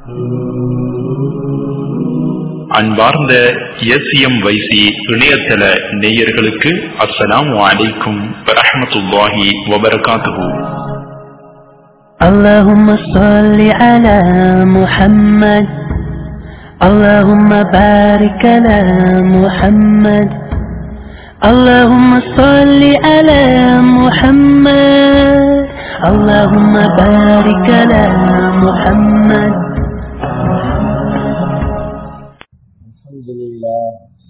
அன்பார்ந்த எஸ்எம் வைசி இணையதள நேயர்களுக்கு அஸ்ஸலாமு அலைக்கும் வரஹ்மத்துல்லாஹி வபரகாத்துஹு اللهم صل على محمد اللهم بارك على محمد اللهم صل على محمد اللهم بارك على محمد الحمد لله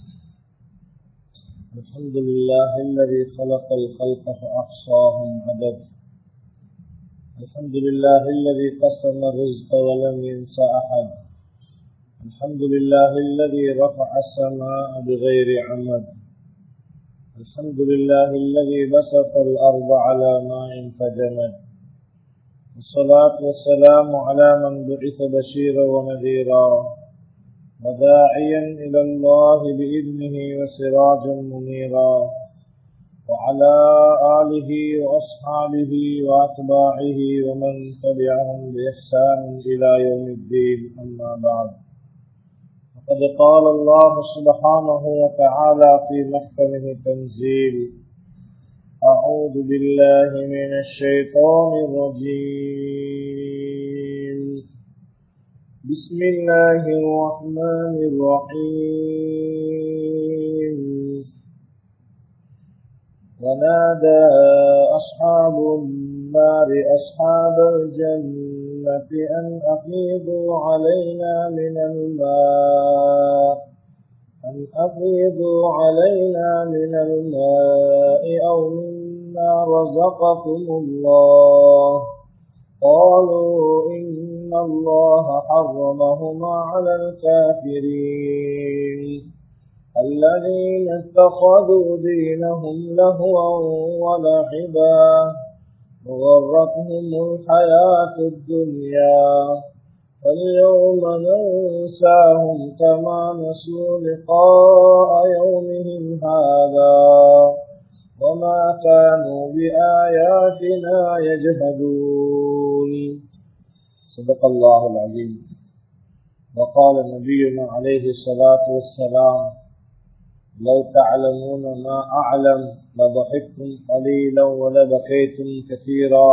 الحمد لله الذي خلق الخلق فأحصاهم عدد الحمد لله الذي قسم الرزق ولم ينس أحد الحمد لله الذي رفع السماء بغير عمد الحمد لله الذي بسط الأرض على ماء فجمد والصلاة والسلام على من بعث بشيرا ونذيرا وداعيا إلى الله بإذنه وسراجا منيرا وعلى آله وأصحابه وأتباعه ومن تبعهم بإحسان إلى يوم الدين أما بعد فقد قال الله سبحانه وتعالى في محكمه تنزيل أعوذ بالله من الشيطان الرجيم بسم الله الرحمن الرحيم ونادى أصحاب النار أصحاب الجنة أن أفيضوا علينا من الماء أن أفيضوا علينا من الماء أو مما رزقكم الله قالوا إن الله حرمهما على الكافرين الذين اتخذوا دينهم لهوا ولعبا وغرتهم الحياة الدنيا فاليوم ننساهم كما نسوا لقاء يومهم هذا وما كانوا بآياتنا يجهدون صدق الله العظيم وقال نبينا عليه الصلاة والسلام لو تعلمون ما أعلم لضحكتم قليلا ولبكيتم كثيرا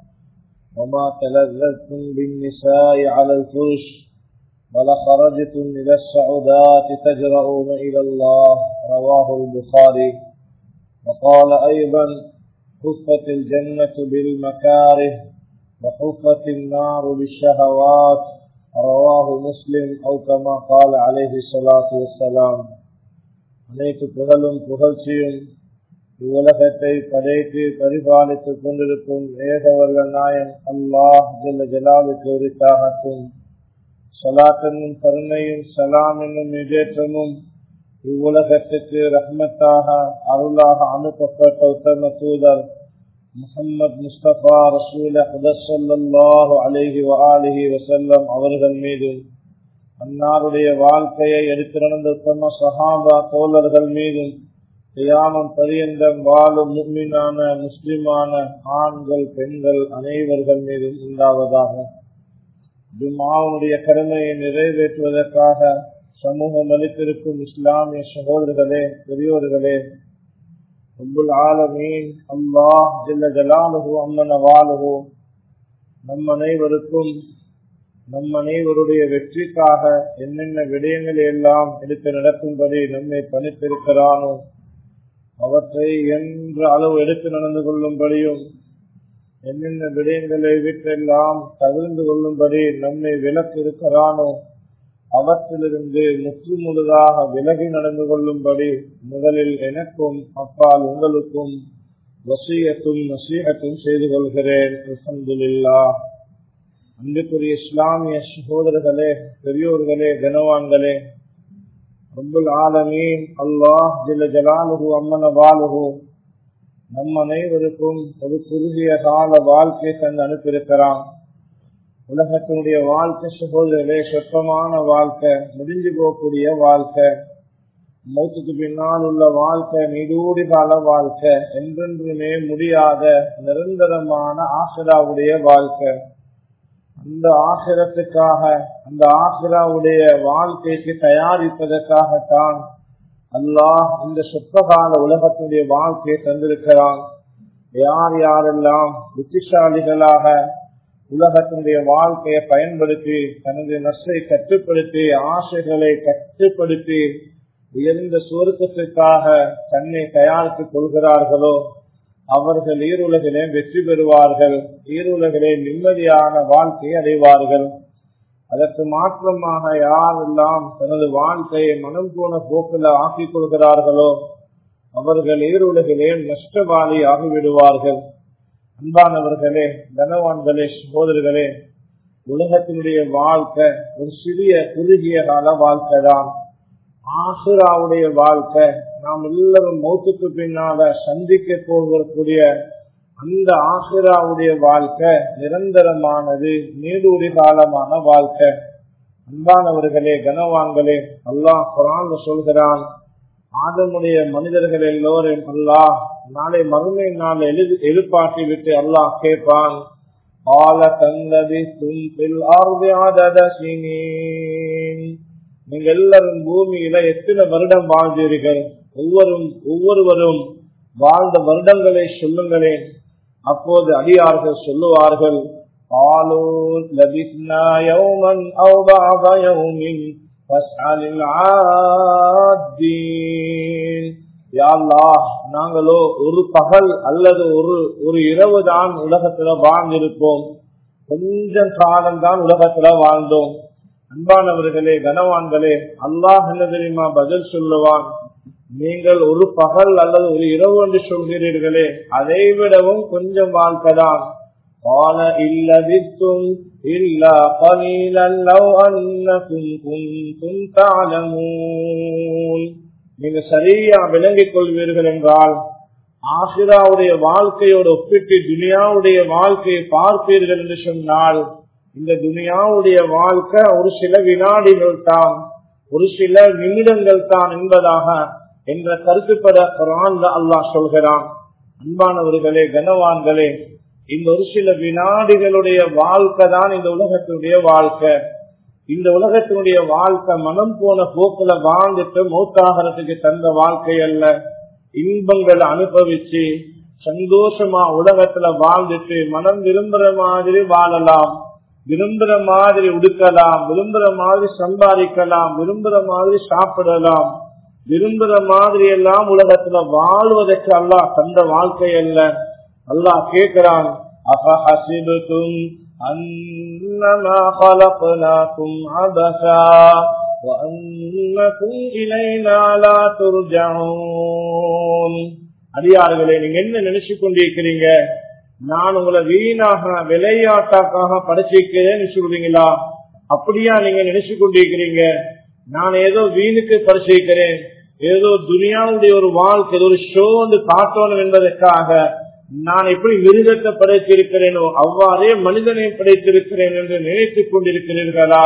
وما تلذذتم بالنساء على الفرش ولخرجتم إلى السعودات تجرؤون إلى الله رواه البخاري وقال أيضا حفت الجنة بالمكاره وحفت النار بالشهوات رواه مسلم أو كما قال عليه الصلاة والسلام அனைத்து புகழும் புகழ்ச்சியும் இவ்வுலகத்தை படைத்து பரிபாலித்துக் கொண்டிருக்கும் ஏகவல்ல நாயன் அல்லாஹ் ஜல்ல ஜலாலுக்கு உரித்தாகட்டும் சலாத்தனும் கருணையும் சலாம் என்னும் நிஜேற்றமும் இவ்வுலகத்துக்கு ரஹ்மத்தாக அருளாக அனுப்பப்பட்ட உத்தம தூதர் முகமது முஸ்தபா ரசூல ஹுதசல்லாஹு அலிஹி வஆலிஹி வசல்லம் அவர்கள் மீதும் அன்னாருடைய வாழ்க்கையை எடுத்து நடந்த உத்தம சஹாபா தோழர்கள் மீதும் தியானம் பரியந்தம் வாழும் முக்மினான முஸ்லிமான ஆண்கள் பெண்கள் அனைவர்கள் மீதும் உண்டாவதாக ஜும்மாவுடைய கடமையை நிறைவேற்றுவதற்காக சமூகம் அளித்திருக்கும் இஸ்லாமிய சகோதரர்களே பெரியோர்களே ரப்புல் ஆலமீன் அல்லாஹ் ஜல்ல ஜலாலுஹு அம்மன வாலுஹு நம் அனைவருக்கும் நம் அனைவருடைய வெற்றிக்காக என்னென்ன விடயங்களை எல்லாம் எடுத்து நடக்கும்படி நம்மை பணித்திருக்கிறானோ அவற்றை என்ற அளவு எடுத்து நடந்து கொள்ளும்படியும் என்னென்ன விடயங்களை விட்டெல்லாம் தவிர்ந்து கொள்ளும்படி நம்மை விலக்கிருக்கிறானோ அவற்றிலிருந்து முற்று முழுதாக விலகி நடந்து கொள்ளும்படி முதலில் எனக்கும் அப்பால் உங்களுக்கும் வசியத்தும் நசீகத்தும் செய்து கொள்கிறேன் அல்ஹம்துலில்லா அன்புக்குரிய இஸ்லாமிய சகோதரர்களே பெரியோர்களே கனவான்களே ரப்புல் ஆலமீன் அல்லாஹ் ஜில்ல ஜலாலுஹு அம்மன வாலுஹு நம் அனைவருக்கும் ஒரு குறுகிய கால வாழ்க்கை தந்து அனுப்பியிருக்கிறான் உலகத்தினுடைய வாழ்க்கை சகோதரர்களே சொற்பமான வாழ்க்கை முடிஞ்சு போகக்கூடிய வாழ்க்கை மௌத்துக்கு பின்னால் உள்ள வாழ்க்கை நீடூடி கால வாழ்க்கை என்றென்றுமே முடியாத நிரந்தரமான ஆசிராவுடைய வாழ்க்கை இந்த ஆசிரத்துக்காக அந்த ஆசிராவுடைய வாழ்க்கைக்கு தயாரிப்பதற்காகத்தான் அல்லாஹ் இந்த சொற்பகால உலகத்தினுடைய வாழ்க்கையை தந்திருக்கிறான் யார் யாரெல்லாம் புத்திசாலிகளாக உலகத்தினுடைய வாழ்க்கையை பயன்படுத்தி தனது நஷ்டை கட்டுப்படுத்தி ஆசைகளை கட்டுப்படுத்தி உயர்ந்த சுருக்கத்திற்காக தன்னை தயாரித்துக் கொள்கிறார்களோ அவர்கள் ஈருலகிலே வெற்றி பெறுவார்கள் ஈருலகிலே நிம்மதியான வாழ்க்கையை அடைவார்கள் அதற்கு மாற்றமாக யாரெல்லாம் தனது வாழ்க்கையை மனம் போன போக்கில் ஆக்கிக் கொள்கிறார்களோ அவர்கள் ஈருலகிலே நஷ்டவாளி ஆகிவிடுவார்கள் அன்பானவர்களே தனவான்களே சகோதரர்களே உலகத்தினுடைய வாழ்க்கை ஒரு சிறிய குறுகிய கால வாழ்க்கை தான் ஆசுராவுடைய வாழ்க்கை நாம் எல்லாரும் மௌத்துக்கு பின்னால சந்திக்க போகக்கூடிய அந்த ஆசிராவுடைய வாழ்க்கை நிரந்தரமானது நீடூடி காலமான வாழ்க்கை அன்பானவர்களே கனவான்களே அல்லாஹ் குரான் சொல்கிறான் ஆதமுடைய மனிதர்கள் எல்லோரும் அல்லாஹ் நாளை மறுமை நாள் எழுதி எழுப்பாட்டி விட்டு அல்லாஹ் கேட்பான் ஆல தந்ததி தும்பில் நீங்க எல்லாரும் பூமியில எத்தனை வருடம் வாழ்ந்தீர்கள் ஒவ்வொரு ஒவ்வொருவரும் வாழ்ந்த வருடங்களை சொல்லுங்களேன் அப்போது அடியார்கள் சொல்லுவார்கள் ஆலூர் லபிஸ்னா யௌமன் அவு பாப யௌமின் ஃபஸ்அலில் ஆத்தீன் யா அல்லாஹ் நாங்களோ ஒரு பகல் அல்லது ஒரு ஒரு இரவு தான் உலகத்துல வாழ்ந்திருப்போம் கொஞ்சம் காலம் தான் உலகத்துல வாழ்ந்தோம் அன்பானவர்களே கனவான்களே அல்லாஹ் என்ன தெரியுமா பதில் சொல்லுவான் நீங்கள் ஒரு பகல் அல்லது ஒரு இரவு என்று சொல்கிறீர்களே அதை விடவும் கொஞ்சம் வாழ்க்கைதான் قال إلا بثم إلا قليلا لو أنكم كنتم تعلمون நீங்க சரியா விளங்கிக் கொள்வீர்கள் என்றால் ஆசிராவுடைய வாழ்க்கையோடு ஒப்பிட்டு துனியாவுடைய வாழ்க்கையை பார்ப்பீர்கள் என்று சொன்னால் இந்த துனியாவுடைய வாழ்க்கை ஒரு சில வினாடிகள் தான் ஒரு சில நிமிடங்கள் தான் என்பதாக என்ற கருத்துப்பட குரான் அல்லாஹ் சொல்கிறான் அன்பானவர்களே கனவான்களே இந்த ஒரு சில வினாடிகளுடைய வாழ்க்கை தான் இந்த உலகத்தினுடைய வாழ்க்கை இந்த உலகத்தினுடைய வாழ்க்கை மனம் போன போக்குல வாழ்ந்துட்டு மூத்தாகிறதுக்கு தந்த வாழ்க்கை அல்ல இன்பங்களை அனுபவிச்சு சந்தோஷமா உலகத்துல வாழ்ந்துட்டு மனம் விரும்புற மாதிரி வாழலாம் விரும்புற மாதிரி உடுக்கலாம் விரும்புற மாதிரி சம்பாதிக்கலாம் விரும்புற மாதிரி சாப்பிடலாம் விரும்புற மாதிரி எல்லாம் உலகத்துல வாழ்வதற்கு அல்லாஹ் தந்த வாழ்க்கை அல்ல அல்லாஹ் கேட்கிறான் அபஹசிபுக்கும் أنما خلقناكم عبثا وأنكم إلينا لا ترجعون அடியார்களே நீங்க என்ன நினைச்சு கொண்டிருக்கிறீங்க நான் உங்களை வீணாக விளையாட்டாக்காக படைச்சிருக்கிறேன்னு சொல்றீங்களா அப்படியா நீங்க நினைச்சு கொண்டிருக்கிறீங்க நான் ஏதோ வீணுக்கு பரிசீலிக்கிறேன் ஏதோ துனியாவுடைய ஒரு வாழ்க்கை ஒரு ஷோ வந்து காட்டணும் என்பதற்காக நான் எப்படி மிருகத்தை படைத்திருக்கிறேனோ அவ்வாறே மனிதனை படைத்திருக்கிறேன் என்று நினைத்துக் கொண்டிருக்கிறீர்களா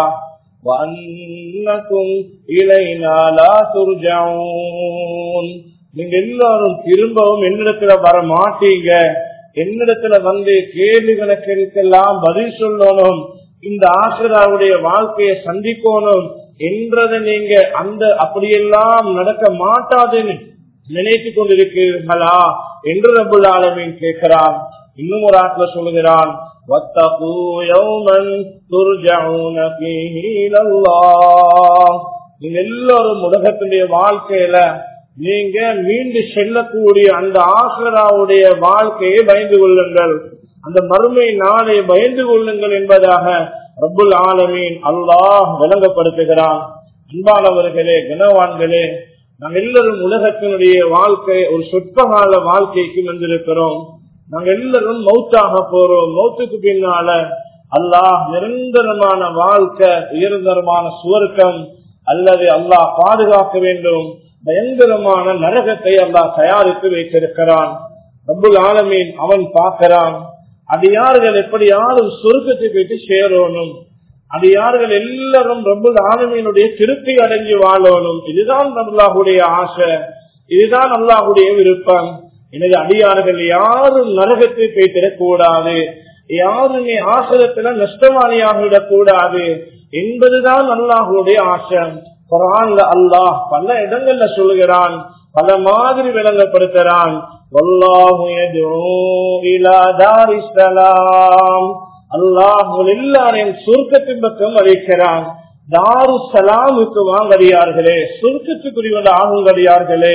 வன்னக்கும் இலைநாளா துர்ஜாவும் நீங்க எல்லாரும் திரும்பவும் என்னிடத்துல வர மாட்டீங்க என்னிடத்துல வந்து கேள்வி கணக்கெல்லாம் பதில் சொல்லணும் இந்த ஆசிராவுடைய வாழ்க்கையை சந்திக்கணும் என்றதை நீங்க அந்த அப்படியெல்லாம் நடக்க மாட்டாதுன்னு நினைத்துக் கொண்டிருக்கிறீர்களா என்று ரபுல் ஆலமின் கேட்கிறான் இன்னும் ஒரு ஆட்ல சொல்லுகிறான் நீங்க எல்லாரும் உலகத்தினுடைய வாழ்க்கையில நீங்க மீண்டு செல்லக்கூடிய அந்த ஆசிராவுடைய வாழ்க்கையை பயந்து கொள்ளுங்கள் அந்த மறுமை நாளை பயந்து கொள்ளுங்கள் என்பதாக ரபுல் ஆலமீன் அல்லாஹ் விளங்கப்படுத்துகிறான் அன்பானவர்களே கனவான்களே நாம் எல்லாரும் உலகத்தினுடைய வாழ்க்கை ஒரு சொற்பகால வாழ்க்கைக்கு வந்திருக்கிறோம் நாங்க எல்லாரும் மௌத்தாக போறோம் மௌத்துக்கு பின்னால அல்லாஹ் நிரந்தரமான வாழ்க்கை உயர்ந்தரமான சுவர்க்கம் அல்லது அல்லாஹ் பாதுகாக்க வேண்டும் பயங்கரமான நரகத்தை அல்லாஹ் தயாரித்து வைத்திருக்கிறான் ரபுல் ஆலமீன் அவன் பார்க்கிறான் அடியார்கள் எப்படியாரும் சொருக்கத்தை போயிட்டு சேரணும் அடியார்கள் எல்லாரும் ரபுல் ஆலமீனுடைய திருப்தி அடைஞ்சு வாழணும் இதுதான் அல்லாஹுடைய ஆசை இதுதான் அல்லாஹுடைய விருப்பம் எனவே அடியார்கள் யாரும் நரகத்தை போய்த்திடக் கூடாது யாருமே ஆசிரத்துல நஷ்டவாணியாக விடக்கூடாது என்பதுதான் அல்லாஹுடைய ஆசை குரான்ல அல்லாஹ் பல இடங்கள்ல சொல்லுகிறான் பல மாதிரி விளங்கப்படுத்துறான் அல்லாஹ் எல்லாரையும் சுருக்கத்தின் பக்கம் அழைக்கிறான் தாரு சலாமுக்கு வாங்கடியார்களே சுருக்கத்துக்குரியவர்கள் ஆகுங்கடியார்களே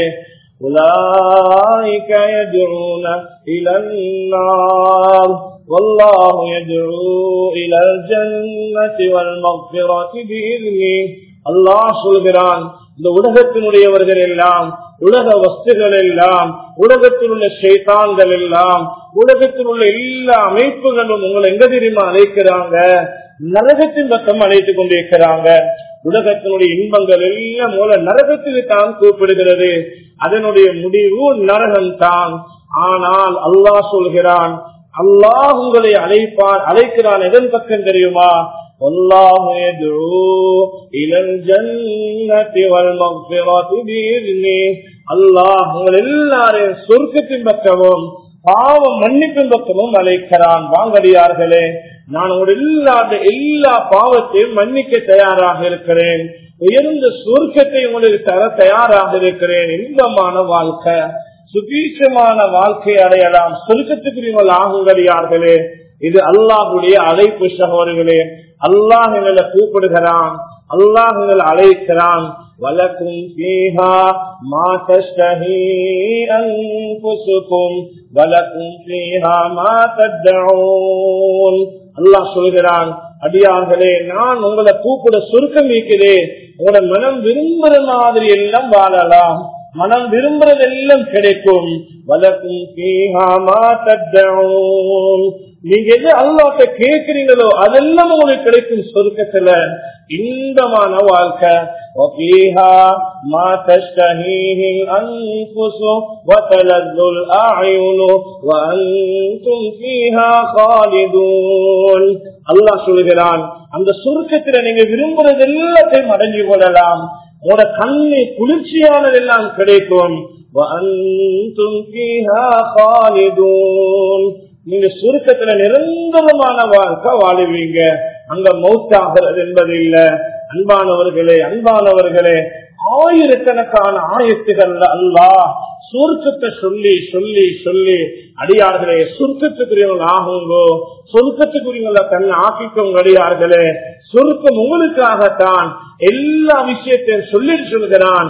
أولئك يدعون إلى النار والله يدعو إلى الجنة والمغفرة بإذنه அல்லாஹ் சொல்கிறான் இந்த உலகத்தினுடையவர்கள் எல்லாம் உலக வஸ்துகள் எல்லாம் உலகத்தில் உள்ள சைத்தான்கள் எல்லாம் உலகத்தில் உள்ள எல்லா அமைப்புகளும் உங்களை எங்க தெரியுமா அழைக்கிறாங்க நரகத்தின் பக்கம் அழைத்துக் கொண்டிருக்கிறாங்க உலகத்தினுடைய இன்பங்கள் எல்லாம் மூல நரகத்தில் தான் கூப்பிடுகிறது அதனுடைய முடிவு நரகம் தான் ஆனால் அல்லாஹ் சொல்கிறான் அல்லாஹ் உங்களை அழைப்பான் அழைக்கிறான் எதன் பக்கம் தெரியுமா والله يدعو إلى الجنة والمغفرة بإذنه அல்லாஹ் உங்கள் எல்லாரையும் சொர்க்கத்தின் பக்கமும் பாவம் மன்னிப்பின் பக்கமும் அழைக்கிறான் வாங்கடியார்களே நான் ஒரு இல்லாத எல்லா பாவத்தையும் மன்னிக்க தயாராக இருக்கிறேன் உயர்ந்த சொர்க்கத்தை உங்களுக்கு தர தயாராக இருக்கிறேன் இன்பமான வாழ்க்கை சுபீட்சமான வாழ்க்கை அடையலாம் சொர்க்கத்துக்குரியவர்கள் ஆகுங்கடியார்களே இது அல்லாஹுடைய அழைப்பு சகோதரர்களே அல்லாஹ் எங்களை கூப்பிடுகிறான் அல்லாஹ் எங்களை அழைக்கிறான் வலக்கும் பீஹா மா தஷ்டஹி அன்புசுக்கும் வலக்கும் பீஹா மா தத்தூன் அல்லாஹ் சொல்கிறான் அடியார்களே நான் உங்களை கூப்பிட சுருக்கம் இருக்கிறேன் உங்களோட மனம் விரும்புற மாதிரி எல்லாம் வாழலாம் மனம் விரும்புறதெல்லாம் கிடைக்கும் வலக்கும் பீஹா மா தத்தூன் நீங்க எது அல்லாட்ட கேட்கிறீங்களோ அதெல்லாம் உங்களுக்கு கிடைக்கும் சொருக்கத்துல இன்பமான வாழ்க்கை وفيها ما تشتهيه الأنفس وتلذ الأعين وأنتم فيها خالدون அல்லாஹ் சொல்கிறான் அந்த சுருக்கத்துல நீங்க விரும்புறது எல்லாத்தையும் அடைஞ்சு கொள்ளலாம் உங்களோட கண்ணு குளிர்ச்சியானதெல்லாம் கிடைக்கும் وأنتم فيها خالدون நீங்க சுருக்கத்துல நிரந்தரமான வாழ்க்கை வாழுவீங்க அங்க மௌத்தாகிறது என்பது இல்ல அன்பானவர்களே அன்பானவர்களே ஆயிரக்கணக்கான ஆயத்துகள்ல அல்லா சுருக்கத்தை சொல்லி சொல்லி சொல்லி அடியார்களே சுருக்கத்துக்குரியவங்க ஆகுங்கோ சுருக்கத்துக்குரியவங்கள தன்னை ஆக்கிக்கோங்க அடியார்களே சுருக்கம் உங்களுக்காகத்தான் எல்லா விஷயத்தையும் சொல்லி சொல்கிறான்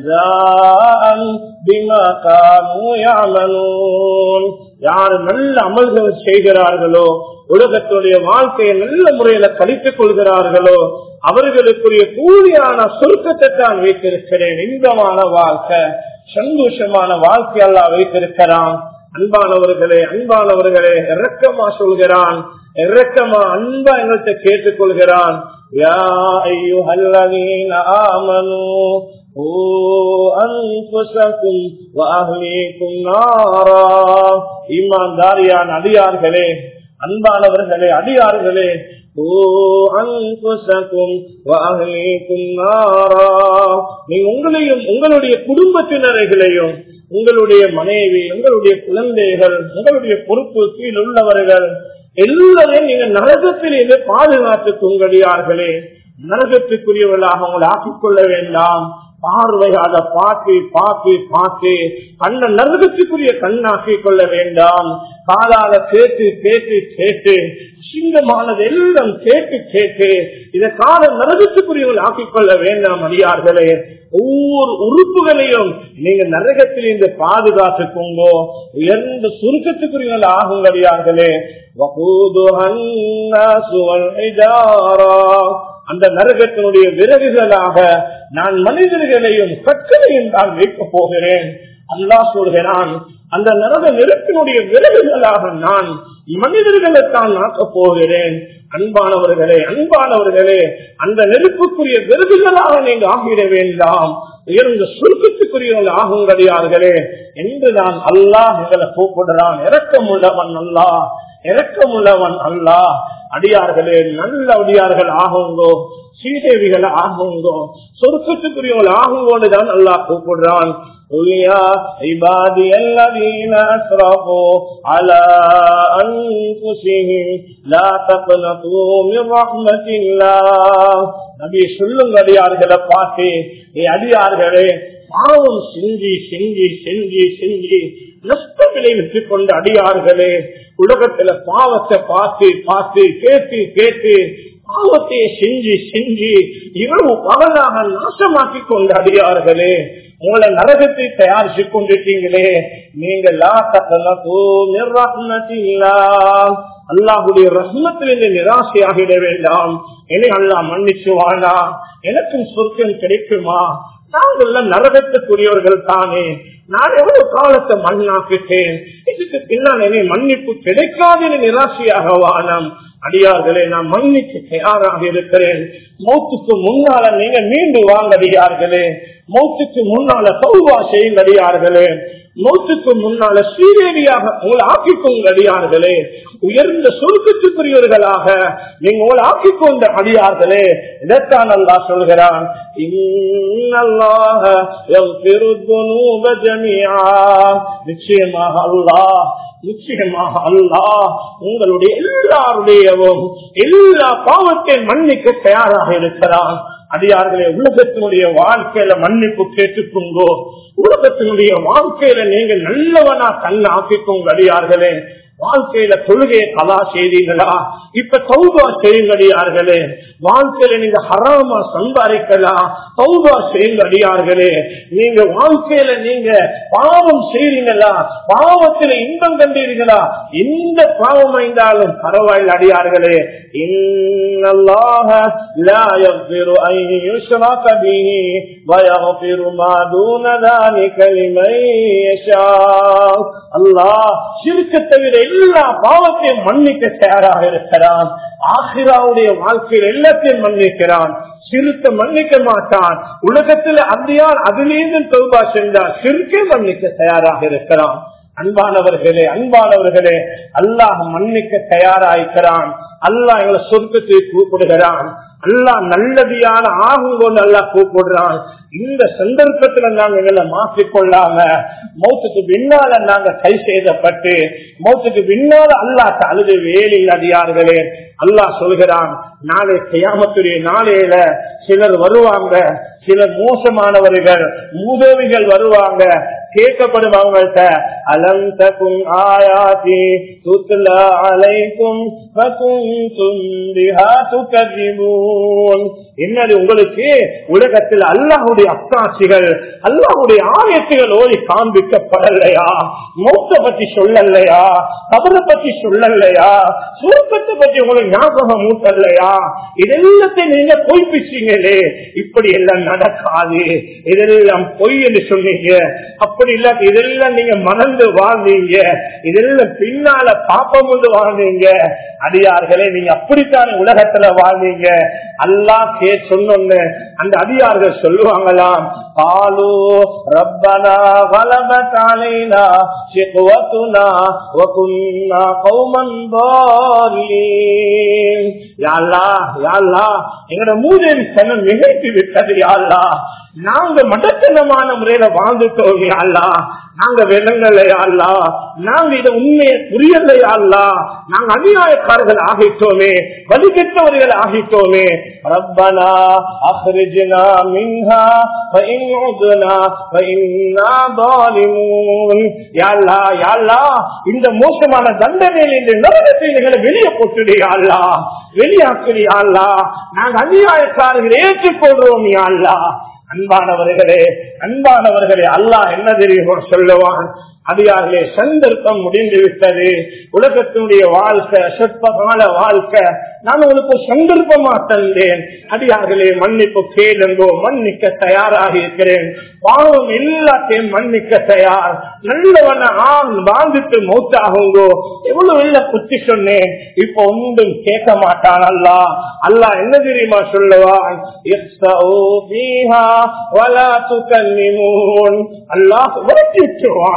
யாரு நல்ல அமல்கள் செய்கிறார்களோ உலகத்துடைய வாழ்க்கையை நல்ல முறையில கழித்துக் கொள்கிறார்களோ அவர்களுக்குரிய கூலியான சுருக்கத்தை தான் வைத்திருக்கிறேன் இன்பமான வாழ்க்கை சந்தோஷமான வாழ்க்கை எல்லாம் வைத்திருக்கிறான் அன்பானவர்களே அன்பானவர்களே இறக்கமா சொல்கிறான் இறக்கமா அன்பா எங்கள்கிட்ட கேட்டுக்கொள்கிறான் யா ஐயோ அல்லவீன ஆமனு ஈமான்தாரியான் அடியார்களே அன்பானவர்களே அடியார்களே உங்களையும் உங்களுடைய குடும்பத்தினரைகளையும் உங்களுடைய மனைவி உங்களுடைய குழந்தைகள் உங்களுடைய பொறுப்பு கீழ் உள்ளவர்கள் எல்லாரையும் நீங்க நரகத்திலிருந்து பாதுகாத்துக் கொங்கடியார்களே நரகத்துக்குரியவர்களாக உங்களை ஆக்கிக் கொள்ள வேண்டாம் பார்வை அதை பார்த்து பார்த்து பார்த்து கண்ண நரகத்துக்குரிய கண்ணாக்கிக் கொள்ள வேண்டாம் காலால கேட்டு கேட்டு கேட்டு சிங்கமானது எல்லாம் கேட்டு கேட்டு இதை கால நரகத்துக்குரியவர்கள் ஆக்கிக் கொள்ள வேண்டாம் அடியார்களே ஒவ்வொரு உறுப்புகளையும் நீங்க நரகத்தில் இந்த பாதுகாத்துக்கோங்கோ உயர்ந்த சுருக்கத்துக்குரியவர்கள் ஆகும் அடியார்களே அந்த நரகத்தினுடைய விறகுகளாக நான் மனிதர்களையும் கற்களையும் தான் வைக்கப் போகிறேன் அல்லா சொல்கிறான் அந்த நரக நெருப்பினுடைய விறகுகளாக நான் மனிதர்களைத்தான் ஆக்கப் போகிறேன் அன்பானவர்களே அன்பானவர்களே அந்த நெருப்புக்குரிய விருதுகளாக நீங்க ஆகிட வேண்டாம் உயர்ந்த சுருக்கத்துக்குரியவர்கள் ஆகுங்கடியார்களே என்றுதான் அல்லாஹ் எங்களை கூப்பிடுறான் இறக்கம் உள்ளவன் அல்லா இறக்கம் உள்ளவன் அல்லா அடியார்களே நல்ல அடியார்கள் ஆகுங்கோ ஸ்ரீதேவிகள் ஆகுங்கோ சொருக்கத்துக்குரியவர்கள் ஆகுங்கோன்னு தான் அல்லாஹ் கூப்பிடுறான் قل يا عبادي الذين أسرفوا على أنفسهم لا تقنطوا من رحمة الله நபி சொல்லுங்க அடியார்களை பார்த்து நீ அடியார்களே பாவம் செஞ்சு செஞ்சு செஞ்சு செஞ்சு நஷ்டம் விளைவித்துக் கொண்ட அடியார்களே உலகத்துல பாவத்தை பார்த்து பார்த்து கேட்டு கேட்டு பாவத்தை செஞ்சு செஞ்சு இரவு பகலாக நாசமாக்கி கொண்ட அடியார்களே உங்களை நரகத்தை தயாரிச்சு கொண்டிருக்கீங்களே நீங்க அல்லாஹுடைய ரஹ்மத்திலிருந்து நிராசையாகிட வேண்டாம் என்னை அல்லா மன்னிச்சு வாழா எனக்கும் சொர்க்கம் கிடைக்குமா நாங்கள் நரகத்துக்குரியவர்கள் தானே நான் எவ்வளவு காலத்தை மண்ணாக்கிட்டேன் இதுக்கு பின்னால் என்னை மன்னிப்பு கிடைக்காத நிராசையாக வானம் அடியார்களே நான் மன்னிக்கு தயாராக இருக்கிறேன் மௌத்துக்கு முன்னால நீங்க மீண்டு வாங்க அடியார்களே மௌத்துக்கு முன்னால சௌவா செய்யுங்க அடியார்களே மௌத்துக்கு முன்னால ஸ்ரீதேவியாக உங்களை ஆக்கிக்கொங்க அடியார்களே உயர்ந்த சுருக்கத்துக்குரியவர்களாக நீங்க உங்களை ஆக்கிக்கொண்ட அடியார்களே இதைத்தான் அல்லா சொல்கிறான் நிச்சயமாக அல்லாஹ் நிச்சயமாக அல்லாஹ் உங்களுடைய எல்லாருடையவும் எல்லா பாவத்தையும் மன்னிக்க தயாராக இருக்கிறான் அடியார்களே உலகத்தினுடைய வாழ்க்கையில மன்னிப்பு கேட்டுக்கொங்கோ உலகத்தினுடைய வாழ்க்கையில நீங்க நல்லவனா கண் ஆக்கிக்கோங்க அடியார்களே வாழ்க்கையில தொழுகையை கலா செய்தீங்களா இப்ப சௌபா செய்யுங்கடியார்களே வாழ்க்கையில நீங்க ஹராமா சம்பாதிக்கலாம் சௌபா செய்யுங்கடியார்களே நீங்க வாழ்க்கையில நீங்க பாவம் செய்றீங்களா பாவத்துல இன்பம் கண்டீர்களா எந்த பாவம் இருந்தாலும் பரவாயில்ல அடியார்களே இன்னல்லாஹ லா யக்ஃபிரு அன் யுஷ்ரக பிஹி வ யக்ஃபிரு மா தூன ذلك لمن يشاء அல்லாஹ் ஷிர்க்கு தவிர எல்லா பாவத்தையும் மன்னிக்க தயாராக இருக்கிறான் ஆசிராவுடைய வாழ்க்கையில் எல்லாத்தையும் மன்னிக்கிறான் சிறுத்தை மன்னிக்க மாட்டான் உலகத்தில் அந்தியான் அதிலேருந்து தொல்பா சென்றால் சிறுக்கே மன்னிக்க தயாராக இருக்கிறான் அன்பானவர்களே அன்பானவர்களே அல்லாஹ் மன்னிக்க தயாராயிருக்கிறான் அல்லாஹ் எங்களை சொர்க்கத்தை கூப்பிடுகிறான் அல்லாஹ் நல்லதியான ஆகுங்கோன்னு அல்லா கூப்பிடுறான் இந்த சந்தர்ப்பத்துல நாங்க எங்களை மாற்றிக்கொள்ளாம மௌத்துக்கு பின்னால நாங்க கை செய்தப்பட்டு மௌத்துக்கு பின்னால அல்லாஹ் அழுது வேலில் அதிகார்களே அல்லாஹ் சொல்கிறான் நாளை கையாமத்துடைய நாளையில சிலர் வருவாங்க சிலர் மோசமானவர்கள் மூதவிகள் வருவாங்க கேட்கப்படுவாங்கள்ட்ட அலம் தக்கும் ஆயாத்தி துத்ல அலைக்கும் என்னது உங்களுக்கு உலகத்தில் அல்லாஹுடைய அத்தாட்சிகள் அல்லாஹுடைய ஆயத்துகள் ஓடி காண்பிக்கப்படலையா மௌத்த பத்தி சொல்லலையா கபரை பத்தி சொல்லலையா சுருக்கத்தை பத்தி உங்களுக்கு ஞாபகம் மூட்டலையா இதெல்லாத்தையும் நீங்க பொய்ப்பிச்சீங்களே இப்படி எல்லாம் நடக்காது இதெல்லாம் பொய் என்று சொன்னீங்க அப்படி இல்ல இதெல்லாம் நீங்க மறந்து வாழ்ந்தீங்க இதெல்லாம் பின்னால பாப்பம் கொண்டு வாழ்ந்தீங்க அடியார்களே நீங்க அப்படித்தானே உலகத்துல வாழ்ந்தீங்க அல்லா கே சொன்னொன்னு அந்த அடியார்கள் சொல்லுவாங்களாம் பாலு ரப்பனா வலம காலைனா சிக்குவத்துனா வகுன்னா கௌமன் யாழ்லா யாழ்லா எங்கட மூதேவி சனம் நிகழ்த்தி விட்டது யாழ்லா நாங்க மடத்தனமான முறையில வாழ்ந்துட்டோம் யாழ்லா நாங்க விலங்கலையா அல்லா நாங்க இதை உண்மையை புரியலையா அல்லா நாங்க அநியாயக்காரர்கள் ஆகிட்டோமே வலிகெட்டவர்கள் ஆகிட்டோமே ரப்பனா அஹ்ரிஜ்னா மின்ஹா فإن عدنا فإنا ظالمون يا الله يا الله இந்த மோசமான தண்டனையில் இந்த நரகத்தை எங்களை வெளியே போட்டுடியா அல்லா வெளியாக்குறியா அல்லா நாங்க அநியாயக்காரர்கள் ஏற்றுக்கொள்றோம் யா அல்லா அன்பானவர்களே அன்பானவர்களே அல்லாஹ் என்ன தெரியுமோ சொல்லுவான் அடியார்களே சந்தர்ப்பம் முடிந்து விட்டது உலகத்தினுடைய வாழ்க்கை சொற்ப கால வாழ்க்கை நான் உங்களுக்கு சந்தர்ப்பமா தந்தேன் அடியார்களே மன்னிப்பு கேளுங்கோ மன்னிக்க தயாராக இருக்கிறேன் பாவம் எல்லாத்தையும் மன்னிக்க தயார் நல்லவன ஆண் வாழ்ந்துட்டு மௌத்தாகுங்கோ எவ்வளவு இல்ல குத்தி சொன்னேன் இப்ப ஒன்றும் கேட்க மாட்டான் அல்லா அல்லா என்ன தெரியுமா சொல்லுவான் அல்லாஹ் விரட்டி விட்டுருவான்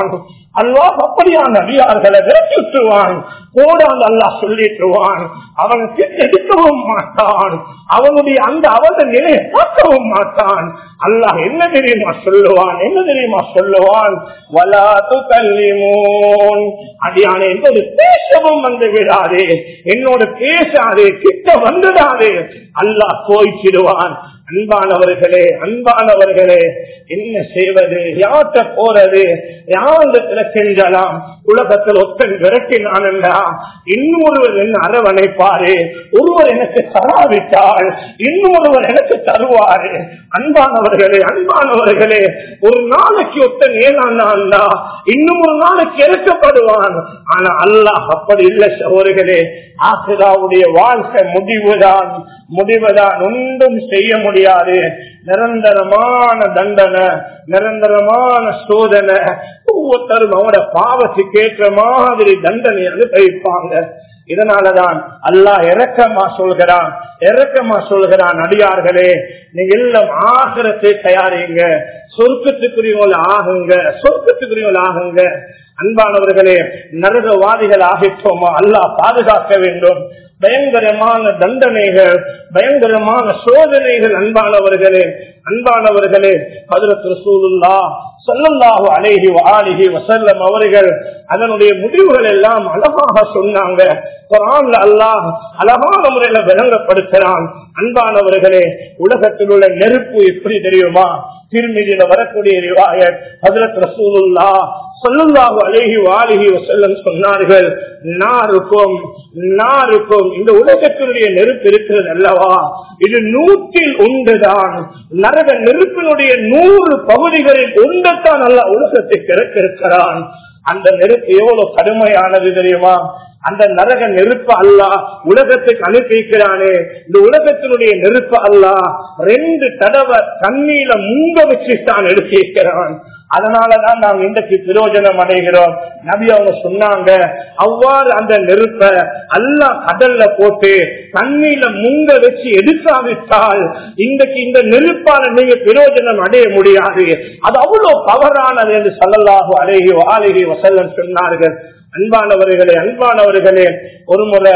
அல்லாஹ் அப்படியான அடியார்களை விரட்டிட்டுவான் போடான் அல்லாஹ் சொல்லிட்டுவான் அவன் எடுக்கவும் மாட்டான் அவனுடைய அந்த அவத நிலையை பார்க்கவும் மாட்டான் அல்லாஹ் என்ன தெரியுமா சொல்லுவான் என்ன தெரியுமா சொல்லுவான் வலாத்து கல்லிமோன் அடியானே என்னோடு பேசவும் வந்து விடாதே என்னோட பேசாதே கிட்ட வந்துடாதே அல்லாஹ் போய்ச்சிடுவான் அன்பானவர்களே அன்பானவர்களே என்ன செய்வது யார்கிட்ட போறது யாரிடத்துல செஞ்சலாம் உலகத்தில் ஒத்தன் விரட்டினான் இன்னும் ஒருவர் என்ன அரவணைப்பாரு ஒருவர் எனக்கு தராவிட்டால் இன்னும் ஒருவர் எனக்கு தருவாரு அன்பானவர்களே அன்பானவர்களே ஒரு நாளைக்கு ஒத்தன் ஏனான்னா இன்னும் ஒரு நாளைக்கு இறக்கப்படுவான் ஆனா அல்லாஹ் அப்படி இல்லை சோர்களே ஆசிராவுடைய வாழ்க்கை முடிவுதான் முடிவுதான் ஒன்றும் செய்ய முடியாது நிரந்தரமான தண்டனை நிரந்தரமான சோதனை ஒவ்வொருத்தரும் அவங்களோட பாவத்துக்கு ஏற்ற மாதிரி தண்டனை அனுபவிப்பாங்க இதனாலதான் அல்லாஹ் இறக்கமா சொல்கிறான் இறக்கமா சொல்கிறான் அடியார்களே நீங்க எல்லாம் ஆகிரத்தை தயாரிங்க சொர்க்கத்துக்குரியவங்கள ஆகுங்க சொர்க்கத்துக்குரியவங்கள ஆகுங்க அன்பானவர்களே நரகவாதிகள் ஆகிட்டோமா அல்லாஹ் பாதுகாக்க வேண்டும் பயங்கரமான தண்டனைகள் பயங்கரமான சோதனைகள் அன்பானவர்களே அன்பானவர்களே ஹதரத் ரசூலுல்லா சொல்லல்லாஹு அலேஹி ஆலிஹி வசல்லம் அவர்கள் அதனுடைய முடிவுகள் எல்லாம் அழகாக சொன்னாங்க குரான்ல அல்லாஹ் அழகான முறையில விளங்கப்படுத்துறான் அன்பானவர்களே உலகத்தில் உள்ள நெருப்பு எப்படி தெரியுமா திருமதியில வரக்கூடிய ரிவாயத் ஹதரத் ரசூலுல்லா சொல்லுல்லாஹு அலேஹி வாலிஹி வசல்லம் சொன்னார்கள் நாருக்கும் நாருக்கும் இந்த உலகத்தினுடைய நெருப்பு இருக்கிறது அல்லவா இது நூற்றில் ஒன்றுதான் நரக நெருப்பினுடைய நூறு பகுதிகளில் ஒன்றுத்தான் அல்ல உலகத்தை திறக்கிருக்கிறான் அந்த நெருப்பு எவ்வளவு கடுமையானது தெரியுமா அந்த நரக நெருப்பு அல்ல உலகத்துக்கு அனுப்பிக்கிறானே இந்த உலகத்தினுடைய நெருப்பு அல்ல ரெண்டு தடவை தண்ணீர முங்க வச்சு தான் எடுத்திருக்கிறான் அதனாலதான் நாம் இன்றைக்கு பிரயோஜனம் அடைகிறோம் நபி அவங்க சொன்னாங்க அவ்வாறு அந்த நெருப்ப எல்லாம் கடல்ல போட்டு தண்ணீர முங்க வச்சு எடுக்காவிட்டால் இன்றைக்கு இந்த நெருப்பால நீங்க பிரயோஜனம் அடைய முடியாது அது அவ்வளவு பவரானது என்று சொல்லலாக அழகி ஆலகி வசல்லன் சொன்னார்கள் அன்பானவர்களே அன்பானவர்களே ஒரு முறை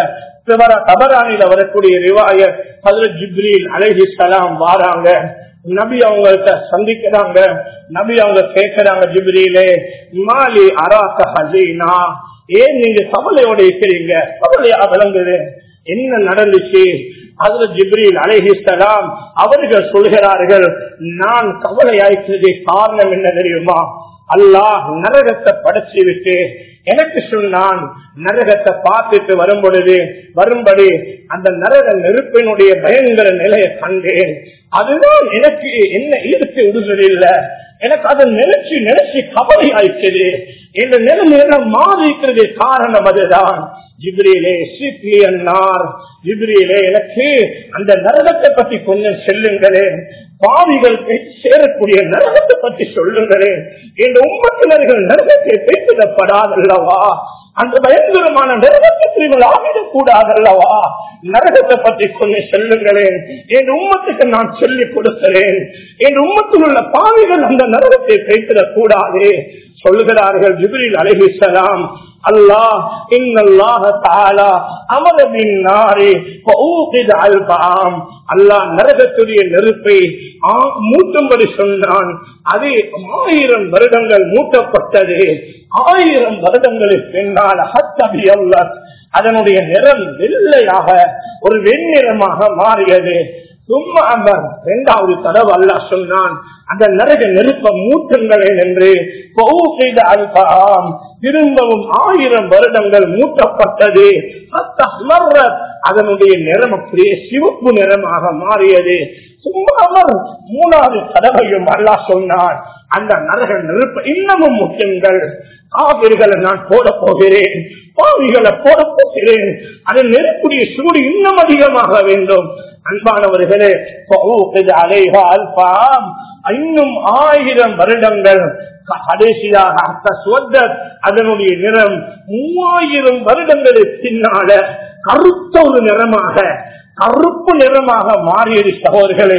தபரானில வரக்கூடிய ரிவாய ஹசரத் ஜிப்ரீல் அலஹி சலாம் வாராங்க நபி அவங்கள்ட்ட சந்திக்கிறாங்க நபி அவங்க கேட்கிறாங்க ஜிப்ரீலே மாலி அராக்க ஹசீனா ஏன் நீங்க கவலையோட இருக்கிறீங்க கவலையா விளங்குது என்ன நடந்துச்சு அதுல ஜிப்ரீல் அலைஹிஸ்லாம் அவர்கள் சொல்கிறார்கள் நான் கவலையாய்க்கிறது காரணம் என்ன தெரியுமா அல்லாஹ் நரகத்தை படைச்சு விட்டு எனக்கு சொன்னான் நரகத்தை பார்த்துட்டு வரும் பொழுது வரும்படி அந்த நரக நெருப்பினுடைய பயங்கர நிலையை கண்டேன் அதுதான் எனக்கு என்ன ஈர்த்து விடுதலில்லை எனக்கு அதை நினைச்சு நினைச்சு கவலை ஆயிடுச்சு இந்த நிலைமையெல்லாம் மாறிக்கிறது காரணம் அதுதான் ஜிப்ரியிலே சிபிஎன்னார் ஜிப்ரியிலே எனக்கு அந்த நரகத்தை பத்தி கொஞ்சம் செல்லுங்களேன் பாவிகள் சேரக்கூடிய நரகத்தை பற்றி சொல்லுங்களேன் இந்த உம்மத்தினர்கள் நரகத்தை பேசிடப்படாதல்லவா அந்த பயங்கரமான நரகத்தை ஆகிடக்கூடாதல்லவா நரகத்தை பற்றி கொஞ்சம் சொல்லுங்களேன் என் உம்மத்துக்கு நான் சொல்லிக் கொடுக்கிறேன் என் உம்மத்தில் உள்ள பாவிகள் அந்த நரகத்தை பேசிடக் கூடாது சொல்லுகிறார்கள் ஜிபிரில் அலிஹிசலாம் அல்லாஹ் இன்னல்லாஹ தஆலா அமர பின் நாரி ஃபஊகித அல்பாம் அல்லாஹ் நரகத்துடைய நெருப்பை மூட்டும்படி சொன்னான் அது ஆயிரம் வருடங்கள் மூட்டப்பட்டது ஆயிரம் வருடங்களுக்கு பின்னால் ஹத்தபி அல்ல அதனுடைய நிறம் வெள்ளையாக ஒரு வெண்ணிறமாக மாறியது சும்மா அவர் இரண்டாவது தடவை அல்ல சொன்னான் அந்த நரக நெருப்ப மூட்டுங்களேன் என்று செய்த அல்பாம் திரும்பவும் ஆயிரம் வருடங்கள் மூட்டப்பட்டது அதனுடைய நிறம் அப்படியே சிவப்பு நிறமாக மாறியது சும்மா அவர் மூணாவது தடவையும் அல்லா சொன்னான் அந்த நரக நெருப்ப இன்னமும் முட்டுங்கள் காவிரிகளை நான் போட போகிறேன் பாவிகளை போட போகிறேன் அது நெருப்புடைய சூடு இன்னும் அதிகமாக வேண்டும் அன்பானவர்களே அல்பாம் இன்னும் ஆயிரம் வருடங்கள் கடைசியாக அதனுடைய நிறம் மூவாயிரம் வருடங்களுக்கு பின்னால கருத்த ஒரு நிறமாக கருப்பு நிறமாக மாறியது சகோதரர்களே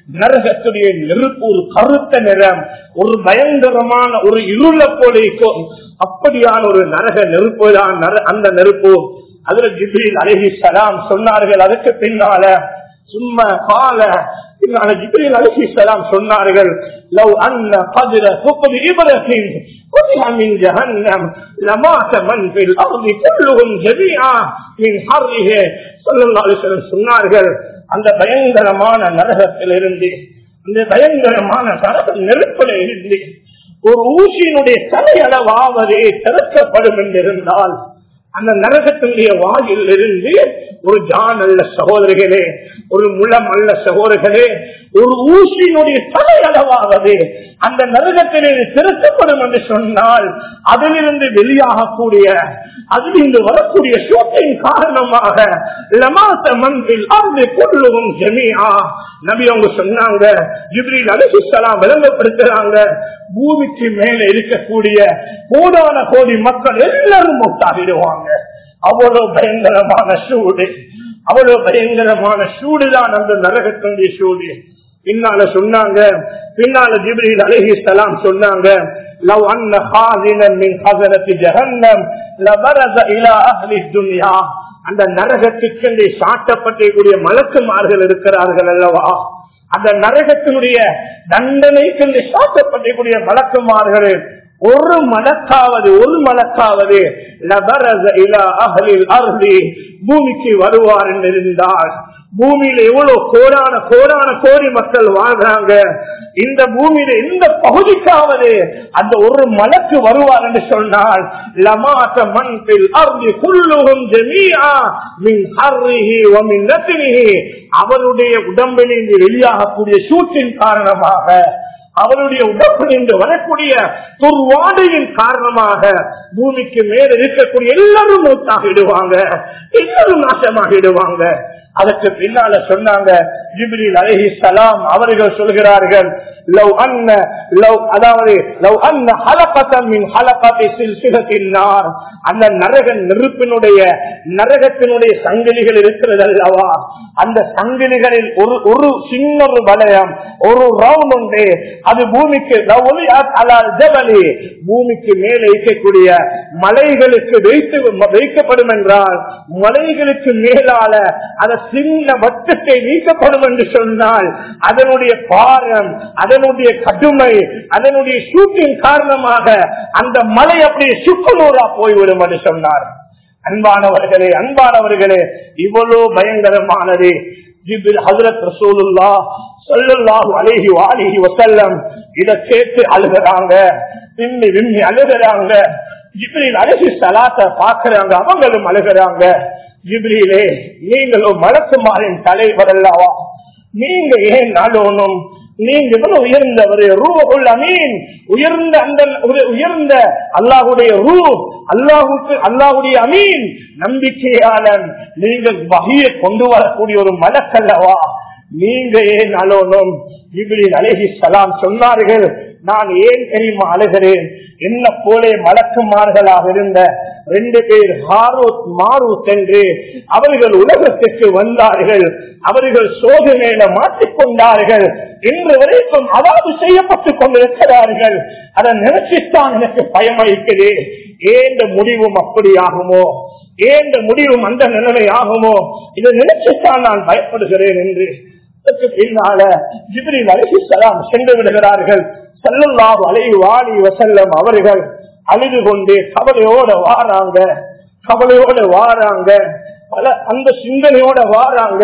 நரகத்துடைய நெருப்பு ஒரு கருத்த நிறம் ஒரு பயங்கரமான ஒரு இருள போல இருக்கும் அப்படியான ஒரு நரக நெருப்பு தான் நர- அந்த நெருப்பு அதுல ஜிப்ரீல் அலஹி சலாம் சொன்னார்கள் அதுக்கு பின்னால சும்மா கால பின்னால ஜிப்ரீல் அலஹி சலாம் சொன்னார்கள் லவ் அன்ன கதிர குப்பது இப்ரஹிம் قطع من جهنم لمات من في الارض كلهم جميعا من حره صلى الله عليه وسلم சொன்னார்கள் அந்த பயங்கரமான நரகத்திலிருந்து அந்த பயங்கரமான நரக நெருப்பில இருந்து ஒரு ஊசியினுடைய தலையளவாவது திறக்கப்படும் என்றிருந்தால் அந்த நரகத்தினுடைய வாயில் இருந்து ஒரு ஜான் அல்ல சகோதரிகளே ஒரு முளம் அல்ல சகோதரர்களே ஒரு ஊசியினுடைய தலையளவாவது அந்த நரகத்திலிருந்து திருத்தப்படும் என்று சொன்னால் அதிலிருந்து வெளியாகக்கூடிய அதிலிருந்து வரக்கூடிய சூட்டின் காரணமாக லமாச மன்பில் அருந்து கொள்ளும் ஜெமியா நபி அவங்க சொன்னாங்க ஜிப்ரீல் அலிசுலாம் விளங்கப்படுத்துறாங்க பூமிக்கு மேல இருக்கக்கூடிய கோடான கோடி மக்கள் எல்லாரும் மொத்தாகிடுவாங்க அவ்வளவு பயங்கரமான சூடு அவ்வளவு பயங்கரமான சூடுதான் அந்த நரகத்தினுடைய சூடு பின்னால சொன்னாங்க பின்னால ஜிப்ரீல் அலஹி சலாம் சொன்னாங்க لو أن خازنا من خزنة جهنم لبرز إلى أهل الدنيا அந்த நரகத்துக்கு சாட்டப்பட்டக்கூடிய மலக்குமார்கள் இருக்கிறார்கள் அல்லவா அந்த நரகத்தினுடைய தண்டனைக்கு சாட்டப்பட்டக்கூடிய மலக்குமார்கள் ஒரு மலக்காவது ஒரு மலக்காவது லபரஸ இலா அஹ்லில் அர்தி பூமிக்கு வருவார் என்று இருந்தால் பூமியில எவ்வளவு கோடான கோடான கோடி மக்கள் வாழ்றாங்க இந்த பூமியில எந்த பகுதிக்காவது அந்த ஒரு மலக்கு வருவார் என்று சொன்னால் லமாத்த மண்பில் அர்தி குள்ளுகும் ஜமீஆ மின் ஹர்ரிஹி வ மின் நத்னிஹி அவருடைய உடம்பிலிருந்து வெளியாகக்கூடிய சூட்டின் காரணமாக அவருடைய உடம்பில் இன்று வரக்கூடிய துர்வாடையின் காரணமாக பூமிக்கு மேல இருக்கக்கூடிய எல்லாரும் மூத்தாகிடுவாங்க எல்லாரும் நாசமாகிடுவாங்க அதற்கு பின்னால சொன்னாங்க ஜிப்ரீல் அலஹி சலாம் அவர்கள் சொல்கிறார்கள் லவ் அன்ன லவ் அதாவது லவ் அன்ன ஹலகத்தம் மின் ஹலகத்தை சில்சிலத்தின் நார் அந்த நரக நெருப்பினுடைய நரகத்தினுடைய சங்கிலிகள் இருக்கிறது அல்லவா அந்த சங்கிலிகளில் ஒரு ஒரு சின்ன ஒரு வளையம் ஒரு ரவுண்ட் உண்டு அது பூமிக்கு லவ் அலால் ஜபலி பூமிக்கு மேலே இருக்கக்கூடிய மலைகளுக்கு வைத்து வைக்கப்படும் என்றால் மலைகளுக்கு மேலால அந்த சின்ன வட்டத்தை நீக்கப்படும் என்று சொன்னால் அதனுடைய பாரம் அதனுடைய கடுமை அதனுடைய சூட்டின் காரணமாக அந்த மலை அப்படியே சுக்குநூறா போய்விடும் என்று சொன்னார் அன்பானவர்களே அன்பானவர்களே இவ்வளவு பயங்கரமானது ஜிபில் ஹசரத் ரசூலுல்லா சொல்லல்லாஹு அலைஹி வாலிஹி வசல்லம் இத கேட்டு அழுகிறாங்க விம்மி விம்மி அழுகிறாங்க ஜிப்ரீல் அழகி சலாத்த பாக்குறாங்க அவங்களும் அழுகிறாங்க ஜிப்ரீலே நீங்களும் மலக்குமாரின் தலைவர் அல்லவா நீங்க ஏன் நாடோனும் நீங்க இவ்வளவு உயர்ந்தவர் ரூஹுல் அமீன் உயர்ந்த அந்த ஒரு உயர்ந்த அல்லாஹுடைய ரூ அல்லாஹுக்கு அல்லாஹுடைய அமீன் நம்பிக்கையாளன் நீங்கள் வகையை கொண்டு வரக்கூடிய ஒரு மலக்கல்லவா நீங்க ஏன் அலோனும் இவரின் அழகி சலாம் சொன்னார்கள் நான் ஏன் தெரியுமா அழுகிறேன் என்ன போலே மலக்குமார்களாக இருந்த ரெண்டு பேர் ஹாரூத் மாரூத் என்று அவர்கள் உலகத்திற்கு வந்தார்கள் அவர்கள் சோதனையில மாற்றிக்கொண்டார்கள் இன்று வரைக்கும் அதாவது செய்யப்பட்டுக் கொண்டிருக்கிறார்கள் அதை நினைச்சுத்தான் எனக்கு பயமளிக்குது ஏந்த முடிவும் அப்படி ஆகுமோ ஏந்த முடிவும் அந்த நிலைமை ஆகுமோ இதை நினைச்சுத்தான் நான் பயப்படுகிறேன் என்று இதற்கு பின்னால ஜிப்ரில் அலிசலாம் சென்று விடுகிறார்கள் செல்லல்லாவு அலை வாடி வசல்லம் அவர்கள் அழுது கொண்டு கவலையோட வாராங்க கவலையோட வாராங்க பல அந்த சிந்தனையோட வாராங்க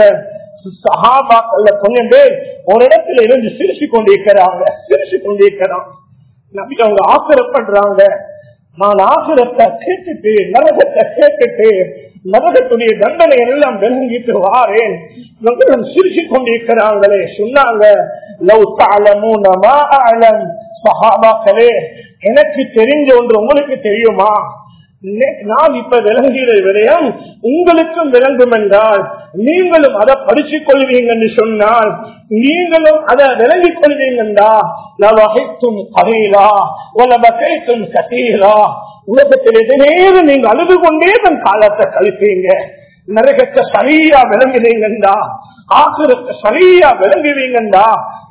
சஹாபாக்கள்ல கொஞ்சம் பேர் ஒரு இடத்துல இருந்து சிரிச்சு கொண்டிருக்கிறாங்க சிரிச்சு கொண்டிருக்கிறாங்க நம்பி அவங்க ஆசிரப்படுறாங்க நான் ஆசிரத்தை கேட்டுட்டு நரகத்தை கேட்டுட்டு நரகத்துடைய தண்டனை எல்லாம் விளங்கிட்டு வாரேன் இவங்களும் சிரிச்சு கொண்டிருக்கிறாங்களே சொன்னாங்க லவ் தாளமும் சஹாபாக்களே எனக்கு தெரிஞ்ச ஒன்று உங்களுக்கு தெரியுமா நான் இப்ப விளங்குகிற விடயம் உங்களுக்கும் விளங்கும் என்றால் நீங்களும் அதை படிச்சுக் கொள்வீங்க என்று சொன்னால் நீங்களும் அதை விளங்கிக் கொள்வீங்கண்டா நவகைத்தும் கதையிலா உலகத்தைத்தும் கத்தீரா உலகத்தில் எதிரேறு நீங்க அழுது கொண்டே தன் காலத்தை கழிப்பீங்க நரகத்தை சரியா விளங்குவீங்கண்டா ஆசிரத்தை சரியா விளங்குவீங்கண்டா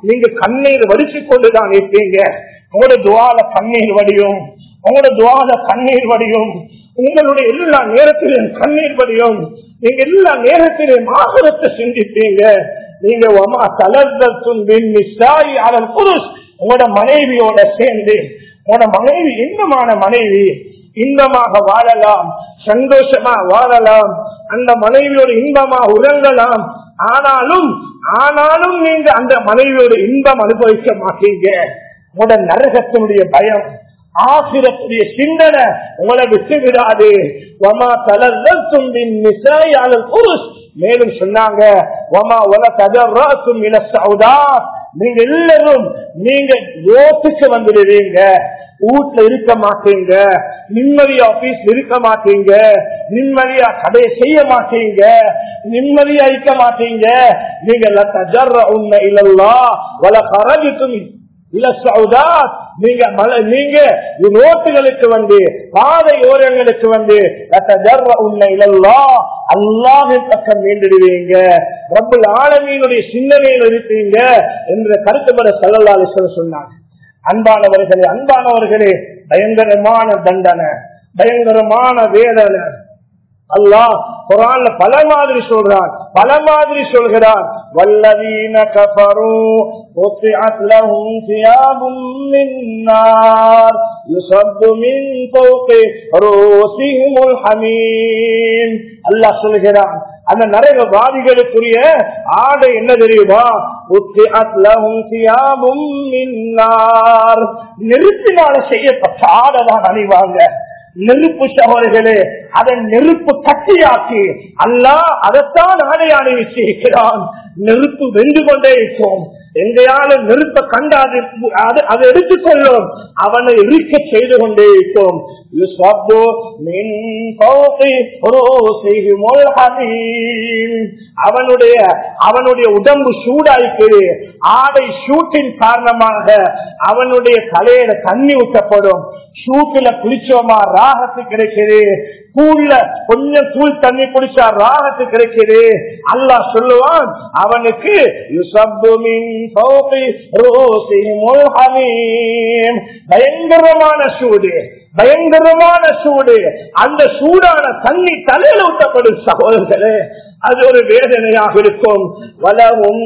நீங்க கண்ணீர் வடிச்சு கொண்டுதான் இருப்பீங்க உங்களோட துவால கண்ணீர் வடியும் உங்களோட துவால கண்ணீர் வடியும் உங்களுடைய எல்லா நேரத்திலும் கண்ணீர் வடியும் நீங்க எல்லா நேரத்திலும் ஆகரத்தை சிந்திப்பீங்க நீங்க ஒமா தளர்த்தும் புருஷ் உங்களோட மனைவியோட சேர்ந்து உங்களோட மனைவி இன்பமான மனைவி இன்பமாக வாழலாம் சந்தோஷமா வாழலாம் அந்த மனைவியோட இன்பமா உறங்கலாம் ஆனாலும் ஆனாலும் நீங்க அந்த மனைவியோட இன்பம் அனுபவிக்க மாட்டீங்க உங்களோட நரகத்தினுடைய பயம் ஆசிரத்துடைய சிந்தனை உங்களை விட்டு விடாது ஒமா தளர்த்தும் புருஷ் மேலும் சொன்னாங்க ஒமா உல தகராசும் இல சௌதா நீங்க எல்லாரும் நீங்க ரோட்டுக்கு வந்துடுவீங்க வீட்டுல இருக்க மாட்டீங்க நிம்மதியா ஆபீஸ் இருக்க மாட்டீங்க நிம்மதியா கடையை செய்ய மாட்டீங்க நிம்மதியா இருக்க மாட்டீங்க நீங்க உண்மை இல்லல்லா வல கரவிக்கும் இல்ல சௌதா நீங்க மலை நீங்க ரோட்டுகளுக்கு வந்து பாதை ஓரங்களுக்கு வந்து உண்மை இல்லல்லா அல்லாவின் பக்கம் மீண்டுடுவீங்க ரப்பல் ஆலமீனுடைய சிந்தனையில் இருப்பீங்க என்ற கருத்துப்பட சல்லல்லாலி சொன்னாங்க அன்பானவர்களே அன்பானவர்களே பயங்கரமான தண்டனை பயங்கரமான வேதனை அல்லாஹ் குரான்ல பல மாதிரி சொல்றான் பல மாதிரி சொல்கிறான் வல்லவீன கபரு قطعت لهم ثياب من نار يصب من فوق رؤوسهم الحميم அல்லாஹ் சொல்கிறான் அந்த நரகவாதிகளுக்குரிய ஆடை என்ன தெரியுமா நெருப்பினால செய்யப்பட்ட ஆடை தான் அணிவாங்க நெருப்பு சகோதரர்களே அதை நெருப்பு கட்டியாக்கி அல்லா அதைத்தான் ஆடையாணி வச்சிருக்கிறான் நெருப்பு வென்று கொண்டே இருக்கும் எங்கேயாலும் நெருப்ப கண்டாது அதை எடுத்துக்கொள்ளும் அவனை இருக்க செய்து கொண்டே இருக்கும் அவனுடைய அவனுடைய உடம்பு சூடாய்க்கு ஆடை சூட்டின் காரணமாக அவனுடைய தலையில தண்ணி ஊற்றப்படும் சூட்டுல குளிச்சோமா ராகத்து கிடைக்குது கூழ்ல கொஞ்சம் கூழ் தண்ணி குடிச்சா ராகத்து கிடைக்குது அல்லா சொல்லுவான் அவனுக்கு பயங்கரமான சூடு பயங்கரமான சூடு அந்த சூடான தண்ணி தலையில ஊட்டப்படும் சகோதரர்களே அது ஒரு வேதனையாக இருக்கும் வளவும்